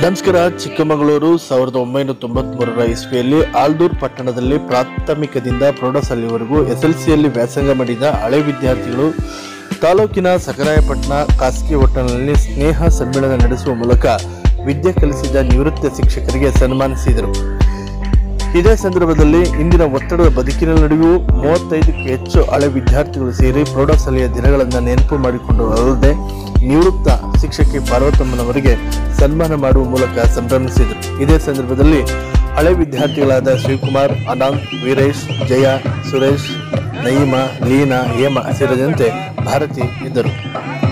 ನಮಸ್ಕಾರ ಚಿಕ್ಕಮಗಳೂರು ಸಾವಿರದ ಒಂಬೈನೂರ ತೊಂಬತ್ಮೂರರ ಇಸ್ವಿಯಲ್ಲಿ ಆಲ್ದೂರ್ ಪಟ್ಟಣದಲ್ಲಿ ಪ್ರಾಥಮಿಕದಿಂದ ಪ್ರೌಢಶಾಲೆಯವರೆಗೂ ಎಸ್ಎಲ್ಸಿಯಲ್ಲಿ ವ್ಯಾಸಂಗ ಮಾಡಿದ ಹಳೆ ವಿದ್ಯಾರ್ಥಿಗಳು ತಾಲೂಕಿನ ಸಕರಾಯಪಟ್ಟಣ ಖಾಸಗಿ ಹೋಟೆಲ್ನಲ್ಲಿ ಸ್ನೇಹ ಸಮ್ಮೇಳನ ನಡೆಸುವ ಮೂಲಕ ವಿದ್ಯೆ ಕಲಿಸಿದ ನಿವೃತ್ತ ಶಿಕ್ಷಕರಿಗೆ ಸನ್ಮಾನಿಸಿದರು ಇದೇ ಸಂದರ್ಭದಲ್ಲಿ ಇಂದಿನ ಒತ್ತಡದ ಬದುಕಿನ ನಡುವೆಯೂ ಮೂವತ್ತೈದಕ್ಕೂ ಹೆಚ್ಚು ಹಳೆ ವಿದ್ಯಾರ್ಥಿಗಳು ಸೇರಿ ಪ್ರೌಢಶಾಲೆಯ ದಿನಗಳನ್ನು ನೆನಪು ಮಾಡಿಕೊಂಡು ಅಲ್ಲದೆ ನಿವೃತ್ತ ಶಿಕ್ಷಕಿ ಪಾರ್ವತಮ್ಮನವರಿಗೆ ಸನ್ಮಾನ ಮಾಡುವ ಮೂಲಕ ಸಂಭ್ರಮಿಸಿದರು ಇದೇ ಸಂದರ್ಭದಲ್ಲಿ ಹಳೆ ವಿದ್ಯಾರ್ಥಿಗಳಾದ ಶಿವಕುಮಾರ್ ಅನಂತ್ ವೀರೇಶ್ ಜಯ ಸುರೇಶ್ ನಯೀಮಾ ಲೀನಾ ಹೇಮ ಸೇರಿದಂತೆ ಭಾರತಿ ಇದ್ದರು